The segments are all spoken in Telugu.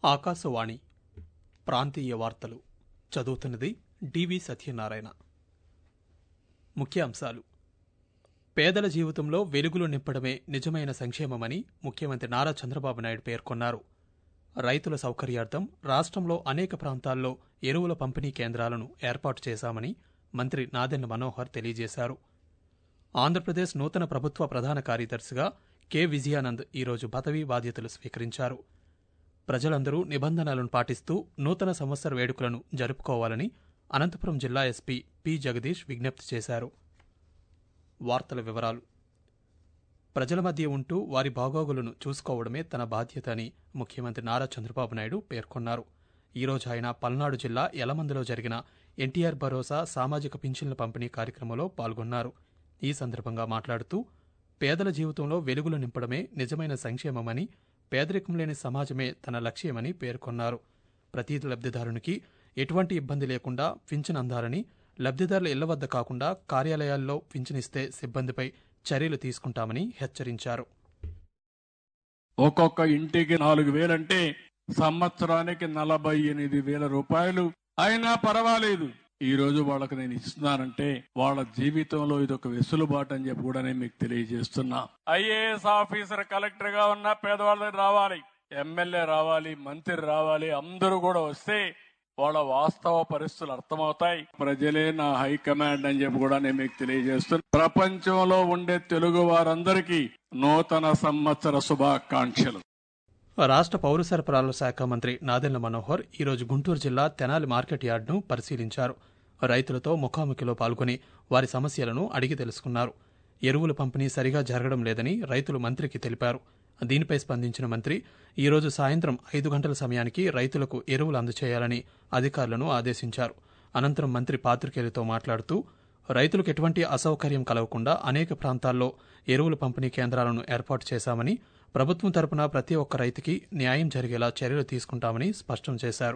ఆకాశవాణి ప్రాంతీయ వార్తలు చదువుతున్నది డివి సత్యనారాయణ ముఖ్యాంశాలు పేదల జీవితంలో వెలుగులు నింపడమే నిజమైన సంక్షేమమని ముఖ్యమంత్రి నారా చంద్రబాబు నాయుడు పేర్కొన్నారు రైతుల సౌకర్యార్థం రాష్ట్రంలో అనేక ప్రాంతాల్లో ఎరువుల పంపిణీ కేంద్రాలను ఏర్పాటు చేశామని మంత్రి నాదెండ్ల మనోహర్ తెలియజేశారు ఆంధ్రప్రదేశ్ నూతన ప్రభుత్వ ప్రధాన కార్యదర్శిగా కె విజయానంద్ ఈరోజు పదవీ బాధ్యతలు స్వీకరించారు ప్రజలందరూ నిబంధనలను పాటిస్తూ నూతన సంవత్సర వేడుకలను జరుపుకోవాలని అనంతపురం జిల్లా ఎస్పీ పి జగదీష్ విజ్ఞప్తి చేశారు వార్తల వివరాలు ప్రజల మధ్య ఉంటూ వారి బాగోగులను చూసుకోవడమే తన బాధ్యత అని ముఖ్యమంత్రి నారా చంద్రబాబు నాయుడు పేర్కొన్నారు ఈ రోజు ఆయన పల్నాడు జిల్లా యలమందులో జరిగిన ఎన్టీఆర్ భరోసా సామాజిక పింఛన్ల పంపిణీ కార్యక్రమంలో పాల్గొన్నారు ఈ సందర్భంగా మాట్లాడుతూ పేదల జీవితంలో వెలుగులు నింపడమే నిజమైన సంక్షేమమని పేదరికం లేని సమాజమే తన లక్ష్యమని పేర్కొన్నారు ప్రతి లబ్ధిదారునికి ఎటువంటి ఇబ్బంది లేకుండా పింఛన్ అందాలని లబ్ధిదారుల ఇళ్ల వద్ద కాకుండా కార్యాలయాల్లో పింఛనిస్తే సిబ్బందిపై చర్యలు తీసుకుంటామని హెచ్చరించారు ఒక్కొక్క ఇంటికి నాలుగు వేలంటే సంవత్సరానికి నలభై ఎనిమిది వేల రూపాయలు అయినా పర్వాలేదు ఈ రోజు వాళ్ళకి నేను ఇస్తున్నానంటే వాళ్ళ జీవితంలో ఇది ఒక వెసులుబాటు అని చెప్పి కూడా నేను మీకు తెలియజేస్తున్నా ఐఏఎస్ ఆఫీసర్ కలెక్టర్ గా ఉన్న పేదవాళ్ళ దగ్గర రావాలి ఎమ్మెల్యే రావాలి మంత్రి రావాలి అందరూ కూడా వస్తే వాళ్ళ వాస్తవ పరిస్థితులు అర్థమవుతాయి ప్రజలే నా హైకమాండ్ అని చెప్పి కూడా నేను మీకు తెలియజేస్తున్నా ప్రపంచంలో ఉండే తెలుగు వారందరికీ నూతన సంవత్సర శుభాకాంక్షలు రాష్ట్ర పౌర సరఫరాల శాఖ మంత్రి నాదెండ్ల మనోహర్ ఈరోజు గుంటూరు జిల్లా తెనాలి మార్కెట్ యార్డును పరిశీలించారు రైతులతో ముఖాముఖిలో పాల్గొని వారి సమస్యలను అడిగి తెలుసుకున్నారు ఎరువుల పంపిణీ సరిగా జరగడం లేదని రైతులు మంత్రికి తెలిపారు దీనిపై స్పందించిన మంత్రి ఈరోజు సాయంత్రం ఐదు గంటల సమయానికి రైతులకు ఎరువులు అందజేయాలని అధికారులను ఆదేశించారు అనంతరం మంత్రి పాత్రికేయులతో మాట్లాడుతూ రైతులకు ఎటువంటి అసౌకర్యం కలగకుండా అనేక ప్రాంతాల్లో ఎరువుల పంపిణీ కేంద్రాలను ఏర్పాటు చేశామని ప్రభుత్వం తరపున ప్రతి ఒక్క రైతుకి న్యాయం జరిగేలా చర్యలు తీసుకుంటామని స్పష్టం చేశారు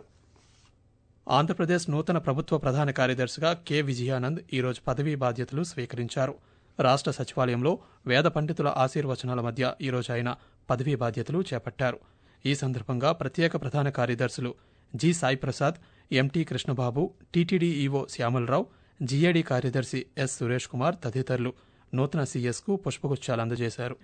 ఆంధ్రప్రదేశ్ నూతన ప్రభుత్వ ప్రధాన కార్యదర్శిగా కె విజయానంద్ ఈరోజు పదవీ బాధ్యతలు స్వీకరించారు రాష్ట్ర సచివాలయంలో వేద పండితుల ఆశీర్వచనాల మధ్య ఈరోజు ఆయన పదవీ బాధ్యతలు చేపట్టారు ఈ సందర్భంగా ప్రత్యేక ప్రధాన కార్యదర్శులు G Sai Prasad MT Krishnababu TTD EO Syamalarao GAD కార్యదర్శి ఎస్ సురేష్ కుమార్ తదితరులు నూతన సీఎస్కు పుష్పగుచ్చాలు అందజేశారు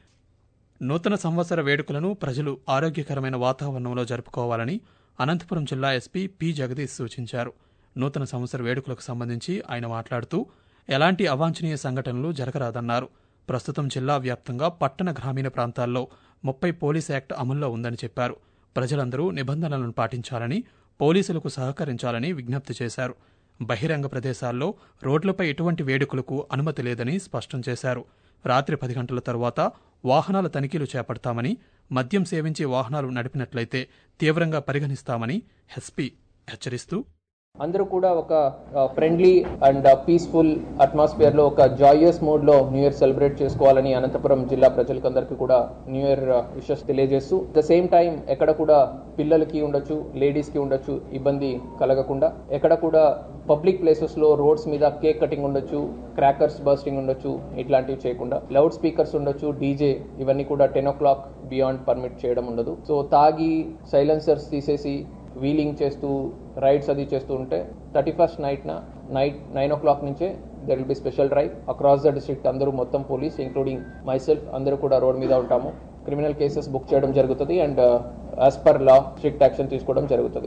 నూతన సంవత్సర వేడుకలను ప్రజలు ఆరోగ్యకరమైన వాతావరణంలో జరుపుకోవాలని అనంతపురం జిల్లా ఎస్పీ పి జగదీష్ సూచించారు నూతన సంవత్సర వేడుకలకు సంబంధించి ఆయన మాట్లాడుతూ ఎలాంటి అవాంఛనీయ సంఘటనలు జరగరాదన్నారు ప్రస్తుతం జిల్లా వ్యాప్తంగా పట్టణ గ్రామీణ ప్రాంతాల్లో ముప్పై పోలీస్ యాక్ట్ అమల్లో ఉందని చెప్పారు ప్రజలందరూ నిబంధనలను పాటించాలని పోలీసులకు సహకరించాలని విజ్ఞప్తి చేశారు బహిరంగ ప్రదేశాల్లో రోడ్లపై ఎటువంటి వేడుకలకు అనుమతి లేదని స్పష్టం చేశారు రాత్రి పది గంటల తరువాత వాహనాల తనిఖీలు చేపడతామని మద్యం సేవించి వాహనాలు నడిపినట్లయితే తీవ్రంగా పరిగణిస్తామని ఎస్పీ హెచ్చరిస్తూ అందరూ కూడా ఒక ఫ్రెండ్లీ అండ్ పీస్ఫుల్ అట్మాస్ఫియర్ లో ఒక జాయస్ మోడ్ లో న్యూ ఇయర్ సెలబ్రేట్ చేసుకోవాలని అనంతపురం జిల్లా ప్రజలకందరికీ కూడా న్యూ ఇయర్ విషెస్ తెలియజేస్తూ ద సేమ్ టైం ఎక్కడ కూడా పిల్లలకి ఉండొచ్చు లేడీస్ కి ఉండొచ్చు ఇబ్బంది కలగకుండా ఎక్కడ కూడా పబ్లిక్ ప్లేసెస్ లో రోడ్స్ మీద కేక్ కటింగ్ ఉండొచ్చు క్రాకర్స్ బర్స్టింగ్ ఉండొచ్చు ఇట్లాంటివి చేయకుండా లౌడ్ స్పీకర్స్ ఉండొచ్చు డీజే ఇవన్నీ కూడా ten o'clock beyond permit చేయడం ఉండదు సో తాగి సైలెన్సర్స్ తీసేసి వీలింగ్ చేస్తూ రైడ్స్ అది చేస్తూ ఉంటే థర్టీ ఫస్ట్ నైట్ న నైట్ నైన్ ఓ క్లాక్ నుంచే there will be special drive across the district అందరూ మొత్తం పోలీస్ ఇంక్లూడింగ్ మై సెల్ఫ్ అందరూ కూడా రోడ్ మీద ఉంటాము క్రిమినల్ కేసెస్ బుక్ చేయడం జరుగుతుంది and as per law strict action తీసుకోవడం జరుగుతుంది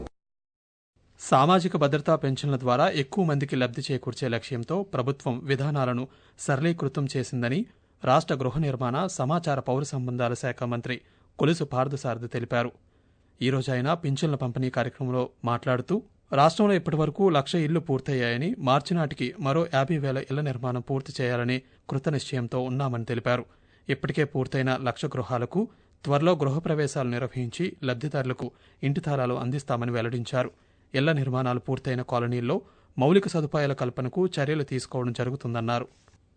సామాజిక భద్రతా పెన్షన్ల ద్వారా ఎక్కువ మందికి లబ్ధి చేకూర్చే లక్ష్యంతో ప్రభుత్వం విధానాలను సరళీకృతం చేసిందని రాష్ట్ర గృహ నిర్మాణ సమాచార పౌర సంబంధాల శాఖ మంత్రి కొలుసు పార్థసారథి తెలిపారు ఈ రోజు ఆయన పింఛన్ల పంపిణీ కార్యక్రమంలో మాట్లాడుతూ రాష్ట్రంలో ఇప్పటివరకు లక్ష ఇళ్లు పూర్తయ్యాయని మార్చి నాటికి మరో యాభై వేల ఇళ్ల నిర్మాణం పూర్తి చేయాలని కృత నిశ్చయంతో ఉన్నామని తెలిపారు ఇప్పటికే పూర్తయిన లక్ష గృహాలకు త్వరలో గృహప్రవేశాలు నిర్వహించి లబ్ధిదారులకు ఇంటి తాళాలు అందిస్తామని వెల్లడించారు ఇళ్ల నిర్మాణాలు పూర్తయిన కాలనీల్లో మౌలిక సదుపాయాల కల్పనకు చర్యలు తీసుకోవడం జరుగుతుందన్నారు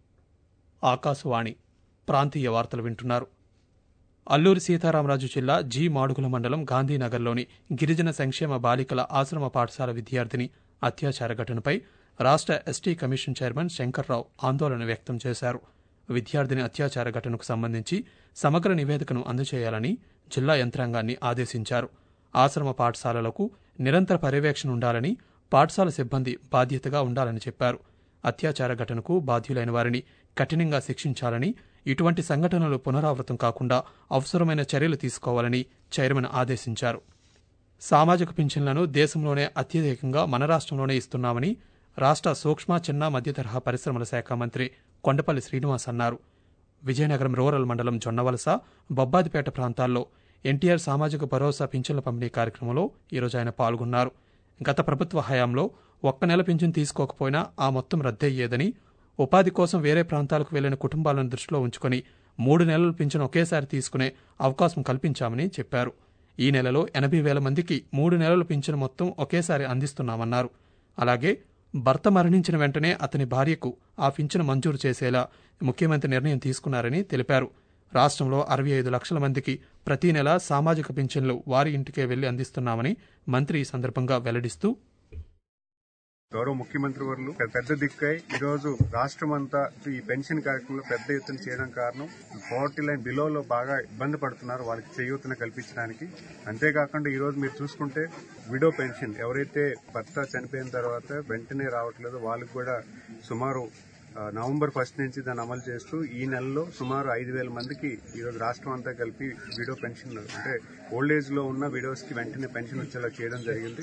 ఆకాశవాణి ప్రాంతీయ వార్తలు వింటున్నారు అల్లూరి సీతారామరాజు జిల్లా జీ మాడుగుల మండలం గాంధీనగర్లోని గిరిజన సంక్షేమ బాలికల ఆశ్రమ పాఠశాల విద్యార్థిని అత్యాచార ఘటనపై రాష్ట్ర ఎస్టీ కమిషన్ చైర్మన్ శంకర్రావు ఆందోళన వ్యక్తం చేశారు విద్యార్థిని అత్యాచార ఘటనకు సంబంధించి సమగ్ర నివేదికను అందజేయాలని జిల్లా యంత్రాంగాన్ని ఆదేశించారు ఆశ్రమ పాఠశాలలకు నిరంతర పర్యవేక్షణ ఉండాలని పాఠశాల సిబ్బంది బాధ్యతగా ఉండాలని చెప్పారు అత్యాచార ఘటనకు బాధ్యులైన వారిని కఠినంగా శిక్షించాలని ఇటువంటి సంఘటనలు పునరావృతం కాకుండా అవసరమైన చర్యలు తీసుకోవాలని చైర్మన్ ఆదేశించారు సామాజిక పింఛన్లను దేశంలోనే అత్యధికంగా మన రాష్ట్రంలోనే ఇస్తున్నామని రాష్ట్ర సూక్ష్మ చిన్న మధ్యతరహా పరిశ్రమల శాఖ మంత్రి కొండపల్లి శ్రీనివాస్ అన్నారు విజయనగరం రూరల్ మండలం జొన్నవలస బొబ్బాదిపేట ప్రాంతాల్లో ఎన్టీఆర్ సామాజిక భరోసా పింఛన్ల పంపిణీ కార్యక్రమంలో ఈరోజు ఆయన పాల్గొన్నారు గత ప్రభుత్వ హయాంలో ఒక్క నెల పింఛన్ తీసుకోకపోయినా ఆ మొత్తం రద్దయ్యేదని ఉపాధి కోసం వేరే ప్రాంతాలకు వెళ్లిన కుటుంబాలను దృష్టిలో ఉంచుకొని మూడు నెలలు పింఛన్ ఒకేసారి తీసుకునే అవకాశం కల్పించామని చెప్పారు ఈ నెలలో ఎనభై వేల మందికి మూడు నెలలు పింఛన్ మొత్తం ఒకేసారి అందిస్తున్నామన్నారు అలాగే భర్త మరణించిన వెంటనే అతని భార్యకు ఆ పింఛను మంజూరు చేసేలా ముఖ్యమంత్రి నిర్ణయం తీసుకున్నారని తెలిపారు రాష్ట్రంలో అరవై ఐదు లక్షల మందికి ప్రతి నెల సామాజిక పింఛన్లు వారి ఇంటికే వెళ్లి అందిస్తున్నామని మంత్రి ఈ సందర్భంగా వెల్లడిస్తూ గౌరవ ముఖ్యమంత్రి వర్లు పెద్ద దిక్కై ఈ రోజు రాష్ట్రం అంతా ఈ పెన్షన్ కార్యక్రమంలో పెద్ద ఎత్తున చేయడం కారణం పవర్టీ లైన్ బిలోలో బాగా ఇబ్బంది పడుతున్నారు వాళ్ళకి చేయూతను కల్పించడానికి అంతేకాకుండా ఈ రోజు మీరు చూసుకుంటే విడో పెన్షన్ ఎవరైతే భర్త చనిపోయిన తర్వాత వెంటనే రావట్లేదో వాళ్ళకి కూడా సుమారు ఆ, నవంబర్ ఫస్ట్ నుంచి దాన్ని అమలు చేస్తూ ఈ నెలలో సుమారు ఐదు వేల మందికి ఈరోజు రాష్ట్రం అంతా కలిపి విడో పెన్షన్ అంటే ఓల్డ్ ఏజ్ లో ఉన్న విడోస్ కి వెంటనే పెన్షన్ వచ్చేలా చేయడం జరిగింది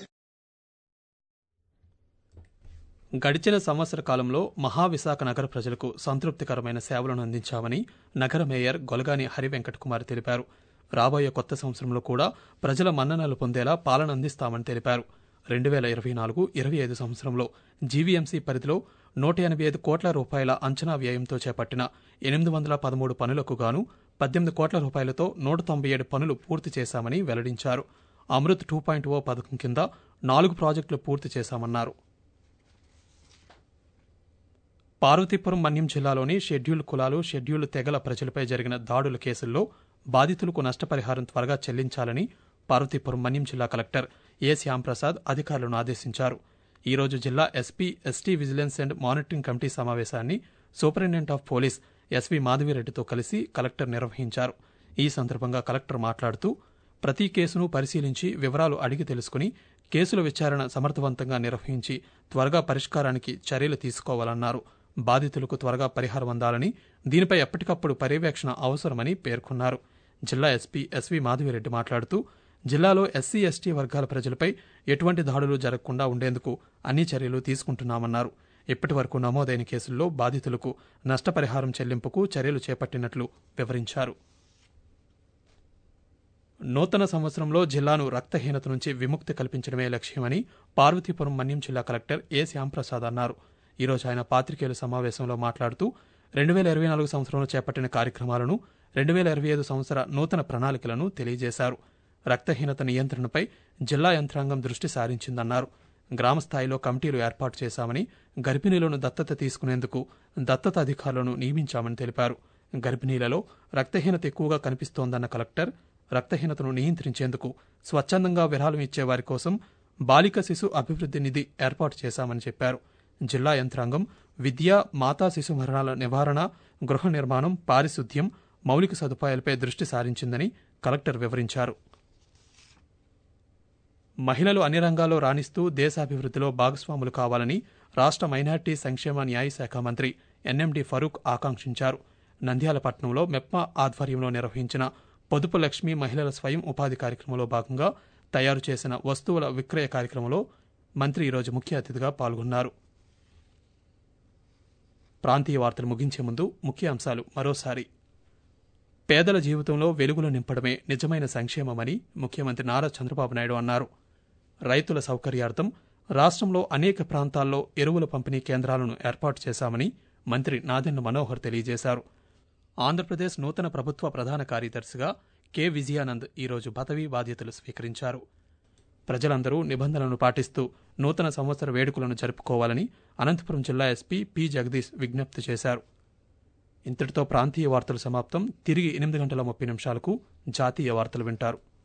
గడిచిన సంవత్సర కాలంలో మహావిశాఖ నగర ప్రజలకు సంతృప్తికరమైన సేవలను అందించామని నగర మేయర్ గొలగాని హరి వెంకట్ కుమార్ తెలిపారు రాబోయే కొత్త సంవత్సరంలో కూడా ప్రజల మన్ననలు పొందేలా పాలన అందిస్తామని తెలిపారు రెండు వేల ఇరవై నాలుగు ఇరవై ఐదు సంవత్సరంలో జీవీఎంసీ పరిధిలో నూట ఎనభై ఐదు కోట్ల రూపాయల అంచనా వ్యయంతో చేపట్టిన ఎనిమిది వందల పదమూడు పనులకు గాను పద్దెనిమిది కోట్ల రూపాయలతో నూట తొంభై ఏడు పనులు పూర్తి చేశామని వెల్లడించారు అమృత్ టూ పాయింట్ ఓ పథకం కింద నాలుగు ప్రాజెక్టులు పూర్తి చేశామన్నారు పార్వతీపురం మన్యం జిల్లాలోని షెడ్యూల్ కులాలు షెడ్యూల్ తెగల ప్రజలపై జరిగిన దాడుల కేసుల్లో బాధితులకు నష్టపరిహారం త్వరగా చెల్లించాలని పార్వతీపురం మన్యం జిల్లా కలెక్టర్ ఏ శ్యాంప్రసాద్ అధికారులను ఆదేశించారు ఈ రోజు జిల్లా SP ST vigilance and monitoring committee సమావేశాన్ని సూపరింటెండెంట్ ఆఫ్ పోలీస్ ఎస్వి మాధవిరెడ్డితో కలిసి కలెక్టర్ నిర్వహించారు ఈ సందర్భంగా కలెక్టర్ మాట్లాడుతూ ప్రతి కేసును పరిశీలించి వివరాలు అడిగి తెలుసుకుని కేసుల విచారణ సమర్థవంతంగా నిర్వహించి త్వరగా పరిష్కారానికి చర్యలు తీసుకోవాలన్నారు బాధితులకు త్వరగా పరిహారం అందాలని దీనిపై ఎప్పటికప్పుడు పర్యవేక్షణ అవసరమని పేర్కొన్నారు జిల్లా ఎస్పీ ఎస్వి మాధవిరెడ్డి మాట్లాడుతూ జిల్లాలో ఎస్సీ ఎస్టీ వర్గాల ప్రజలపై ఎటువంటి దాడులు జరగకుండా ఉండేందుకు అన్ని చర్యలు తీసుకుంటున్నామన్నారు ఇప్పటి వరకు నమోదైన కేసుల్లో బాధితులకు నష్టపరిహారం చెల్లింపుకు చర్యలు చేపట్టినట్లు వివరించారు నూతన సంవత్సరంలో జిల్లాను రక్తహీనత నుంచి విముక్తి కల్పించడమే లక్ష్యమని పార్వతీపురం మన్యం జిల్లా కలెక్టర్ ఏ శ్యాంప్రసాద్ అన్నారు ఈరోజు ఆయన పాత్రికేయుల సమావేశంలో మాట్లాడుతూ రెండు వేల ఇరవై నాలుగు సంవత్సరంలో చేపట్టిన కార్యక్రమాలను రెండు వేల ఇరవై ఐదు సంవత్సర నూతన ప్రణాళికలను తెలియజేశారు రక్తహీనత నియంత్రణపై జిల్లా యంత్రాంగం దృష్టి సారించిందన్నారు గ్రామ స్థాయిలో కమిటీలు ఏర్పాటు చేశామని గర్భిణీలను దత్తత తీసుకునేందుకు దత్తత అధికారులను నియమించామని తెలిపారు గర్భిణీలలో రక్తహీనత ఎక్కువగా కనిపిస్తోందన్న కలెక్టర్ రక్తహీనతను నియంత్రించేందుకు స్వచ్ఛందంగా విరాళం ఇచ్చే వారి కోసం బాలిక శిశు అభివృద్ధి నిధి ఏర్పాటు చేశామని చెప్పారు జిల్లా యంత్రాంగం విద్య మాతా శిశు మరణాల నివారణ గృహ నిర్మాణం పారిశుద్ధ్యం మౌలిక సదుపాయాలపై దృష్టి సారించిందని కలెక్టర్ వివరించారు మహిళలు అన్ని రంగాల్లో రాణిస్తూ దేశాభివృద్ధిలో భాగస్వాములు కావాలని రాష్ట్ర మైనార్టీ సంక్షేమ న్యాయ శాఖ మంత్రి ఎన్ఎండి ఫరూక్ ఆకాంక్షించారు నంద్యాల పట్టణంలో మెప్మా ఆధ్వర్యంలో నిర్వహించిన పొదుపు లక్ష్మి మహిళల స్వయం ఉపాధి కార్యక్రమంలో భాగంగా తయారు చేసిన వస్తువుల విక్రయ కార్యక్రమంలో మంత్రి ఈరోజు ముఖ్య అతిథిగా పాల్గొన్నారు ప్రాంతీయ వార్తలు ముగించే ముందు ముఖ్య అంశాలు మరోసారి పేదల జీవితంలో వెలుగులు నింపడమే నిజమైన సంక్షేమమని ముఖ్యమంత్రి నారా చంద్రబాబు నాయుడు అన్నారు రైతుల సౌకర్యార్థం రాష్ట్రంలో అనేక ప్రాంతాల్లో ఎరువుల పంపిణీ కేంద్రాలను ఏర్పాటు చేశామని మంత్రి నాదెండ్ల మనోహర్ తెలియజేశారు ఆంధ్రప్రదేశ్ నూతన ప్రభుత్వ ప్రధాన కార్యదర్శిగా కె విజయానంద్ ఈరోజు పదవీ బాధ్యతలు స్వీకరించారు ప్రజలందరూ నిబంధనలను పాటిస్తూ నూతన సంవత్సర వేడుకలను జరుపుకోవాలని అనంతపురం జిల్లా ఎస్పీ పి జగదీష్ విజ్ఞప్తి చేశారు ఇంతటితో ప్రాంతీయ వార్తలు సమాప్తం తిరిగి ఎనిమిది గంటల ముప్పై నిమిషాలకు జాతీయ వార్తలు వింటారు